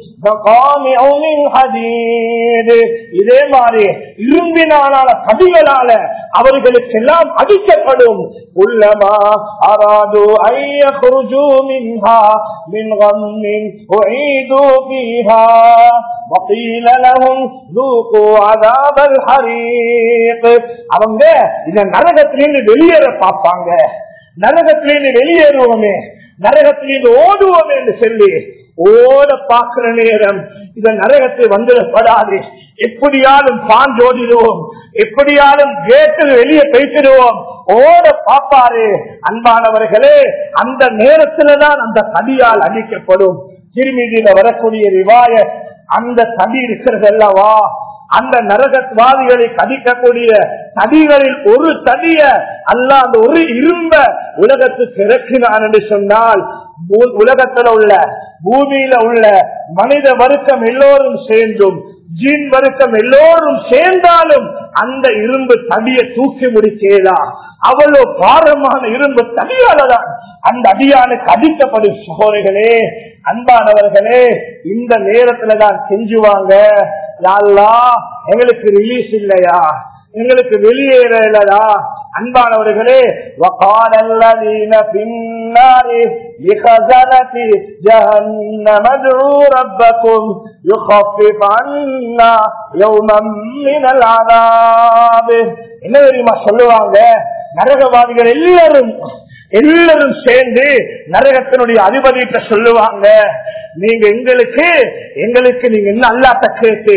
இதே மாதிரி இரும்பினால கதிகளால அவர்களுக்கு எல்லாம் அடிக்கப்படும் உள்ளமா அராது ஐய குருஜு மின்ஹா மின் கம்மின் உஈது பீஹா وقيل لهم ذوقوا عذاب الحريق அவங்க இந்த நரகத்திலிருந்து வெளியேற பார்ப்பாங்க நரகத்திலிருந்து வெளியேறுவோமே நரகத்திலிருந்து ஓடுவோம் என்று சொல்லி ஓட பார்க்கிற நேரம் இந்த நரகத்தை வந்துடப்படாது எப்படியாலும் பாஞ்சோடிடுவோம் எப்படியாலும் கேட்டில் வெளியே பேசிடுவோம் ஓட பாப்பாரு அன்பானவர்களே அந்த நேரத்தில்தான் அந்த கதியால் அழிக்கப்படும் திருமீதியில வரக்கூடிய ரிவாய அந்த சதி இருக்கிறது அல்லவா அந்த நரகவாதிகளை கதிக்கக்கூடிய சதிகளில் ஒரு சதிய அல்ல அந்த ஒரு இரும்ப உலகத்துக்கு இறக்கினான் என்று சொன்னால் உலகத்துல உள்ள பூமியில உள்ள மனித வருக்கம் எல்லோரும் சேர்ந்தும் ஜீன் வருக்கம் எல்லோரும் சேர்ந்தாலும் அந்த இரும்பு தடிய தூக்கி முடிக்கலா அவ்வளவு பாரமான இரும்பு தடியாலதான் அந்த அடியானுக்கு அடிக்கப்படும் சகோதரிகளே அன்பானவர்களே இந்த நேரத்துல தான் செஞ்சுவாங்க யாழ்லா எங்களுக்கு ரிலீஸ் இல்லையா எங்களுக்கு வெளியேறலா அன்பானவர்களே وقال الذين في النار لخزنة جهنم ادعوا ربكم يخفف عنا يوما من العذاب என்ன தெரியுமா சொல்லுவாங்க நரகவாதிகள் எல்லாரும் எல்லாரும் சேர்ந்து நரகத்தினுடைய அதிபதிட்ட சொல்லுவாங்க நீங்க எங்களுக்கு எங்களுக்கு நீங்க என்ன அல்லாட்ட கேட்டு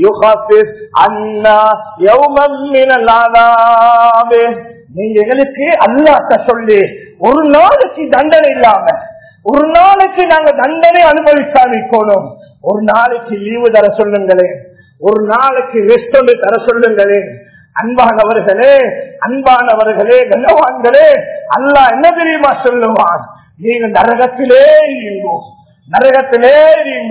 நீங்க எங்களுக்கு அல்லாட்ட சொல்லி ஒரு நாளைக்கு தண்டனை இல்லாம ஒரு நாளைக்கு நாங்க தண்டனை அனுபவிக்காமிக்கணும் ஒரு நாளைக்கு லீவு தர சொல்லுங்களேன் ஒரு நாளைக்கு ரெஸ்ட் ஒன்று தர சொல்லுங்களேன் அன்பானவர்களே அன்பானவர்களே கனவான்களே அல்லா என்ன தெரியுமா சொல்லுவான் நீங்க நரகத்திலே இருங்கோ நரகத்திலே இருங்கோ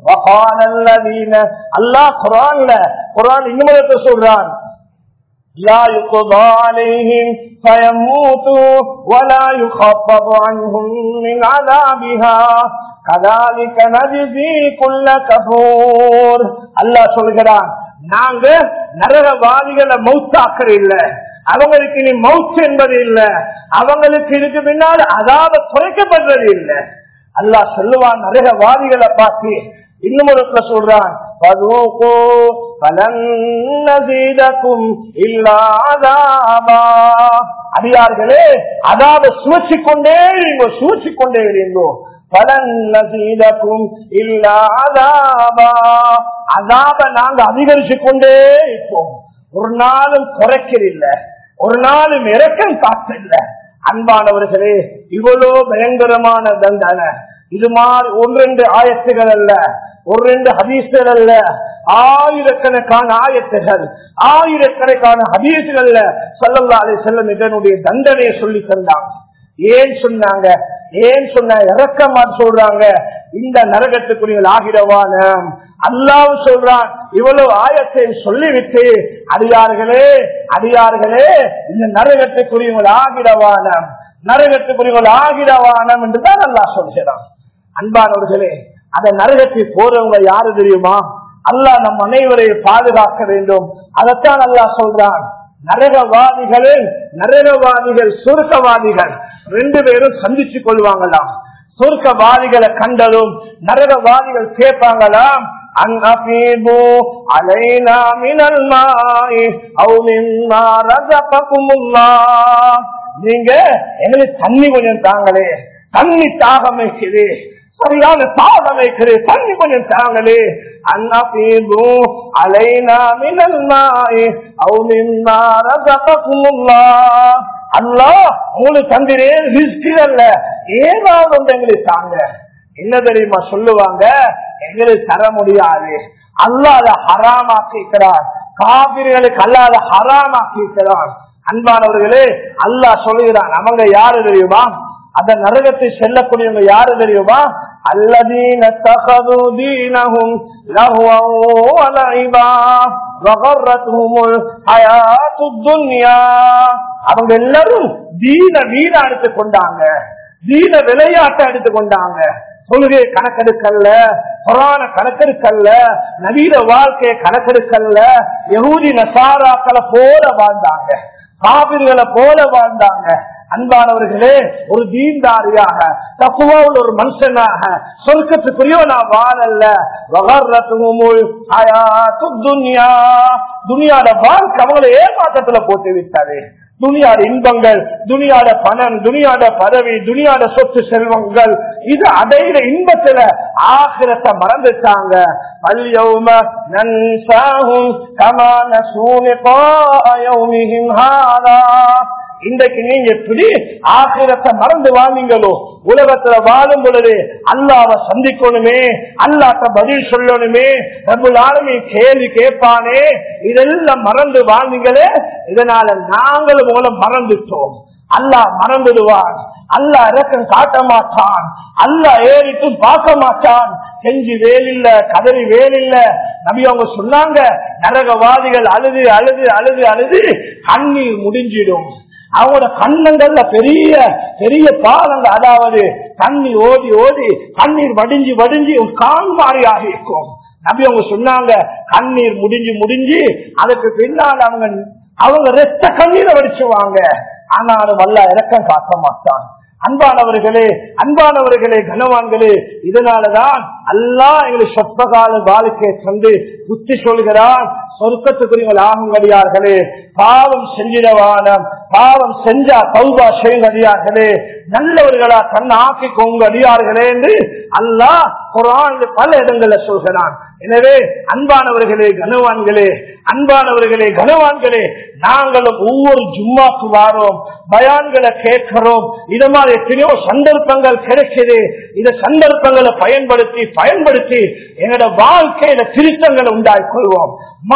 وقال الذين الله قرآنல குரான் இன்னும் சொல்றான் لا يقضى عليهم فيموتوا ولا يخفض عنهم من عذابها كذلك نجزي كل كفور அல்லாஹ் சொல்கிறான் நாங்க நரகவாதிகளை மௌத்தாக்குற இல்ல அவங்களுக்கு இனி மவுத் என்பது இல்ல அவங்களுக்கு இதுக்கு பின்னால் அதாவ குறைக்கப்படுறது இல்ல அல்லாஹ் சொல்லுவான் நரகவாதிகளை பார்த்து இன்னும் ஒரு இடத்துல சொல்றான் فذوقوا فلن نزيدكم إلا عذابا அடியார்களே அதாவ சுழற்சி கொண்டே இருங்கோ சுழற்சி கொண்டே இருங்கோ பலன் நசீதக்கும் இல்ல அதாபா அதாப நாங்க அதிகரிச்சு கொண்டே இருப்போம் ஒரு நாளும் குறைக்கிறதில்ல ஒரு நாளும் இறக்கம் காத்தில்ல அன்பானவர்களே இவ்வளவு பயங்கரமான தண்டனை இது மாதிரி ஒன்றெண்டு ஆயத்துகள் அல்ல ஒரு ரெண்டு ஹதீஸ்கள் அல்ல ஆயிரக்கணக்கான ஆயத்துகள் ஆயிரக்கணக்கான ஹதீஸ்கள்ல சொல்லல்லா அலை செல்லம் இதனுடைய தண்டனையை சொல்லி தந்தாங்க ஏன் சொன்னாங்க ஏன் சொன்ன இறக்கமா சொல்றாங்க இந்த நரகத்துக்குரிய ஆகிரவான அல்லாஹ் சொல்றான் இவ்வளவு ஆயத்தை சொல்லிவிட்டு அடியார்களே அடியார்களே இந்த நரகத்துக்குரியவங்கள் ஆகிரவானம் நரகத்துக்குரியவங்கள் ஆகிரவானம் என்றுதான் அல்லாஹ் சொல்கிறான் அன்பானவர்களே அந்த நரகத்தை போறவங்க யாரு தெரியுமா அல்லாஹ் நம் அனைவரையும் பாதுகாக்க வேண்டும் அதைத்தான் அல்லாஹ் சொல்றான் நரகவாதிகள் நரகவாதிகள் சுருக்கவாதிகள் ரெண்டு பேரும் சந்திச்சு கொள்வாங்களாம் சுருக்கவாதிகளை கண்டதும் நரகவாதிகள் கேட்பாங்களாம் அலைனா மினல் மாய் அவு மின்னா ரசபகுமுல்லாஹ் நீங்க எங்களுக்கு தண்ணி கொஞ்சம் தாங்களே தண்ணி தாகம் வைக்குது சரியான தாகம் வைக்குது தண்ணி கொஞ்சம் தாங்களே அண்ணா பீதும் அலைனா மினல் மாய் அவு மின்னா ரசபகுமுல்லாஹ் அல்லாஹ் உங்களுக்கு தந்திரேன் ரிஸ்க் அல்ல ஏதாவது ஒன்று எங்களுக்கு தாங்க என்ன தெரியுமா சொல்லுவாங்க எங்களுக்கு தர முடியாது அல்லாத ஹராமாக்கிறார் காபிர்களுக்கு அல்லாத ஹராமாக்கிறார் அன்பானவர்களே அல்லாஹ் சொல்லுகிறான் அவங்க யாரு தெரியுமா அந்த நரகத்தை செல்லக்கூடியவங்க யாரு தெரியுமா الذين اتخذوا دينهم لهوا ولعبا وغرتهم الحياة الدنيا அவங்க எல்லாரும் தீன வீணா எடுத்து கொண்டாங்க தீன விளையாட்டை எடுத்து கொண்டாங்க தொழுகை கணக்கெடுக்கல்ல புராண கணக்கெடுக்கல்ல நவீன வாழ்க்கையை கணக்கெடுக்கல்ல யகூதி நசாராக்களை போல வாழ்ந்தாங்க காவிரிகளை போல வாழ்ந்தாங்க அன்பானவர்களே ஒரு தீன்தாரியாக தப்புவாவில் ஒரு மனுஷனாக சொர்க்கத்துக்குரிய நான் வாழல்ல துணியாட வாழ்க்கை அவங்களை ஏமாற்றத்துல போட்டு விட்டாரு துணியாட இன்பங்கள் துணியாட பணம் துணியாட பதவி துணியாட சொத்து செல்வங்கள் இது அடையிற இன்பத்துல ஆகிரத்தை மறந்துட்டாங்க பல்யௌம நன்சாகும் கமான சூனியோமிகும் ஹாரா இன்றைக்கு நீங்க எப்படி ஆசிரத்தை மறந்து வாழ்ந்தீங்களோ உலகத்துல வாழும் பொழுது அல்லாவை சந்திக்கணுமே அல்லாட்ட பதில் சொல்லணுமே நம்மளாலுமே கேள்வி கேட்பானே இதெல்லாம் மறந்து வாழ்ந்தீங்களே இதனால நாங்களும் மூலம் மறந்துட்டோம் அல்லாஹ் மறந்துடுவான் அல்லாஹ் இறக்கம் காட்ட மாட்டான் அல்லாஹ் ஏறிட்டும் பார்க்க மாட்டான் செஞ்சு வேலில்ல கதறி வேலில்ல நபி அவங்க சொன்னாங்க நரகவாதிகள் அழுது அழுது அழுது அழுது கண்ணீர் முடிஞ்சிடும் அவங்களோட கண்ணங்கள்ல பெரிய பெரிய பாலங்க அதாவது தண்ணி ஓடி ஓடி கண்ணீர் வடிஞ்சு வடிஞ்சு காண்பாரியாக இருக்கும் நபி அவங்க சொன்னாங்க கண்ணீர் முடிஞ்சு முடிஞ்சு அதுக்கு பின்னால் அவங்க அவங்க ரத்த கண்ணீரை வடிச்சுவாங்க ஆனாலும் வல்ல இறக்கம் காட்ட மாட்டான் அன்பானவர்களே அன்பானவர்களே கனவான்களே இதனாலதான் அல்லா எங்களுக்கு சொற்பகால வாழ்க்கையை தந்து புத்தி சொல்கிறான் சொர்க்கத்துக்குரியவர்கள் ஆகுங்கடியார்களே பாவம் செஞ்சிடவான பாவம் செஞ்சா தௌபா செய்யுங்கடியார்களே நல்லவர்களா தன்னை ஆக்கிக்கோங்க அடியார்களே என்று அல்லாஹ் குரான் பல இடங்கள்ல சொல்கிறான் எனவே அன்பானவர்களே கனவான்களே அன்பானவர்களே கனவான்களே நாங்களும் ஒவ்வொரு ஜும்மாக்கு வாரோம் பயான்களை கேட்கிறோம் இது மாதிரி எத்தனையோ சந்தர்ப்பங்கள் கிடைக்குது இந்த சந்தர்ப்பங்களை பயன்படுத்தி பயன்படுத்தி எங்களோட வாழ்க்கையில திருத்தங்களை உண்டாக்கொள்வோம்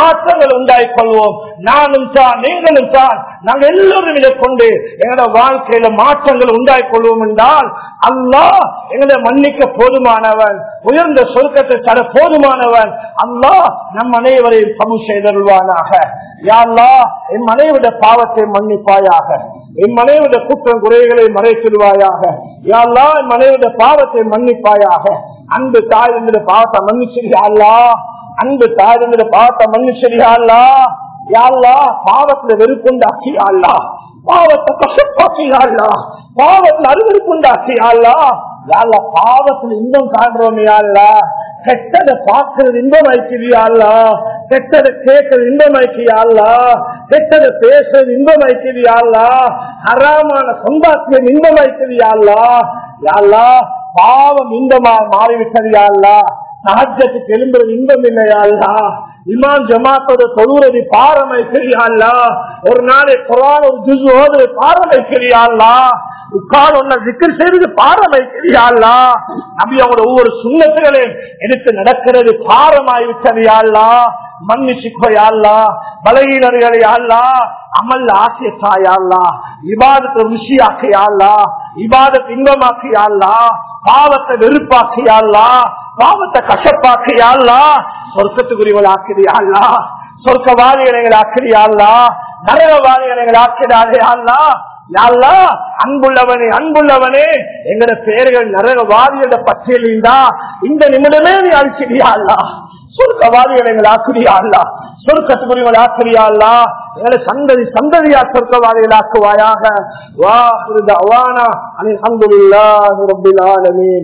மாற்றங்கள் உண்டாய் கொள்வோம் நானும் தான் நீங்களும் தான் நாங்க எல்லோரும் இதை கொண்டு எங்களோட வாழ்க்கையில மாற்றங்கள் உண்டாய் கொள்வோம் என்றால் அல்லாஹ் எங்களை மன்னிக்க போதுமானவன் உயர்ந்த சொர்க்கத்தை தர போதுமானவன் அல்லாஹ் நம் அனைவரையும் சமு செய்தருள்வானாக யாழ்லா என் மனைவிட பாவத்தை மன்னிப்பாயாக என் மனைவிட குற்றம் குறைகளை மறைத்திடுவாயாக யாழ்லா என் மனைவிட பாவத்தை மன்னிப்பாயாக அன்பு தாய் என்கிற பாவத்தை மன்னிச்சிருக்கா அன்பு தாய் என்கிற பாவத்தை மன்னிச்சிருக்கா யாழ்லா பாவத்துல வெறுப்புண்டாக்கி அல்லா பாவத்தை கஷ்டப்பாக்கியாள்லா பாவத்தில் அருவருப்புண்டாக்கியாள்லா யாழ்லா பாவத்தில் இன்பம் காண்றோம் யாழ்லா கெட்டதை பார்க்கறது இன்பம் ஐக்கிறியாள்லா கெட்டதை கேட்கறது இன்பம் ஐக்கியாள்லா கெட்டதை பேசுறது இன்பம் ஐக்கிறியாள்லா ஹராமான சம்பாத்தியம் இன்பம் ஐக்கிறியாள்லா யாழ்லா பாவம் இன்பமா மாறிவிட்டது யாழ்லா சகஜத்துக்கு எழும்புறது இன்பம் இல்லையாள்லா இமாம் ஜமாத்தோட தொழுறது பாரமை தெரியாள்லா ஒரு நாளை குரான் ஒரு ஜுஸ் ஓதுறது பாரமை தெரியாள்லா உட்கார் ஒன்ன விக்கர் செய்வது பாரமை தெரியாள்லா நபி அவங்களோட ஒவ்வொரு சுண்ணத்துகளையும் எடுத்து நடக்கிறது பாரமாய் விட்டது யாழ்லா மன்னிச்சுக்கோயாள்லா பலகீனர்களை யாழ்லா அமல் ஆசியத்தாயாள்லா இபாதத்தை ருசியாக்கையாள்லா இபாதத்தை இன்பமாக்கியாள்லா பாவத்தை வெறுப்பாக்கியாள்லா பாவத்தை கஷப்பாக்கியாள்லா சொர்க்கத்துக்குரியவள் ஆக்கிறியாள்லா சொர்க்கவாதிகளை ஆக்கிறியாள்லா நரகவாதிகளை ஆக்கிறார்களா யாழ்லா அன்புள்ளவனே அன்புள்ளவனே எங்கட பெயர்கள் நரகவாதியோட பட்டியலிந்தா இந்த நிமிடமே நீ அழிச்சிடியாள்லா சொர்க்கவாதிகளை எங்களை ஆக்குறியாள்லா சொர்க்கத்துக்குரியவள் ஆக்குறியாள்லா எங்களை சந்ததி சந்ததியா சொர்க்கவாதிகள் ஆக்குவாயாக வா அவானா அனில் அன்புல்லாஹி ரப்பில் ஆலமீன்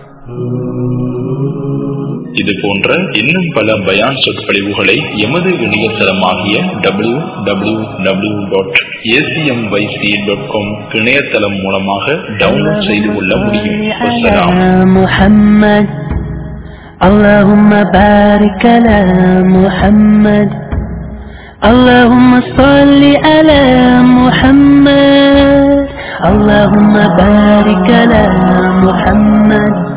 இது போன்ற இன்னும் பல பயான் சொற்பொழிவுகளை எமது இணையதளமாகிய W W W dot ACM YC dot com இணையதளம் மூலமாக டவுன்லோட் செய்து கொள்ள முடியும் அஸ்ஸலாம். محمد اللهم بارك على محمد اللهم صل على محمد اللهم بارك على محمد